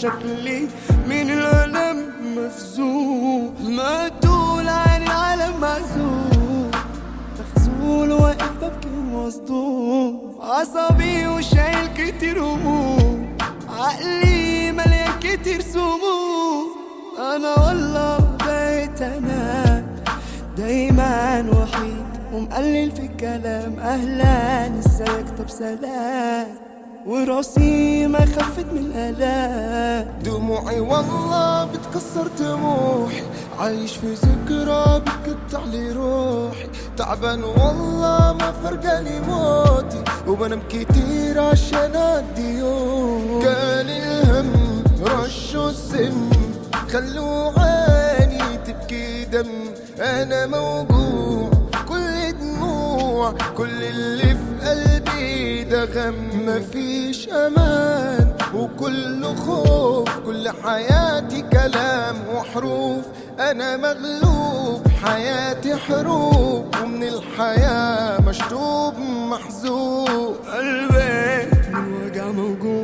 شكلي من الألم مفزوع مقتول عن العالم معزول مخزول واقف ببكي ومصدوم عصبي وشايل كتير هموم عقلي مليان كتير سموم انا والله بقيت انا دايما وحيد ومقلل في الكلام اهلا ازيك طب سلام وراسي ما خفت من الالام دموعي والله بتكسر طموحي عايش في ذكرى بتقطع لي روحي تعبان والله ما فرقاني موتي وبنام كتير عشان الديون كان الهم رشوا السم خلوا عيني تبكي دم انا موجوع كل دموع كل اللي في قلبي ده غم مفيش امان وكله خوف كل حياتي كلام وحروف انا مغلوب حياتي حروب ومن الحياة مشطوب محزوب قلبي من وجع موجوع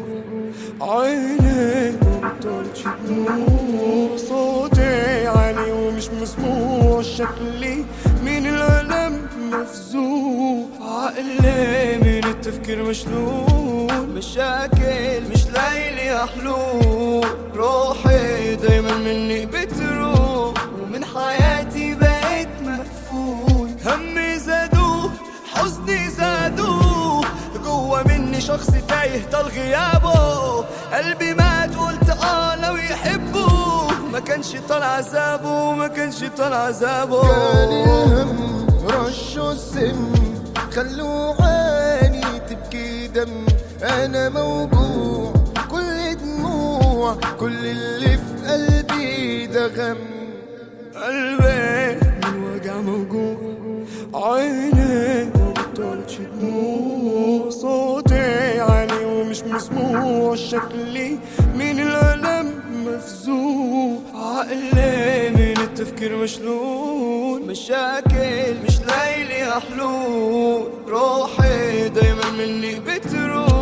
عيني مبطلش دموع صوتي عالي ومش مسموع شكلي من الألم مفزوع عقلي من التفكير مشلول مشاكل مش لاقي لي حلول روحي دايما مني بتروح ومن حياتي بقيت مقفول همي زادوه حزني زادوه جوا مني شخص تايه طال غيابه قلبي مات قلت اه لو يحبه ما كانش طال عذابه ما كانش طال عذابه كان الهم رشوا السم خلوا عيني تبكي دم انا موجوع كل دموع كل اللي في قلبي ده غم قلبي من وجع موجوع عيني مبطلش دموع صوتي عالي ومش مسموع شكلي من الألم مفزوع عقلي من التفكير مشلول مشاكل مش لاقي لي حلول روحي دايما مني بتروح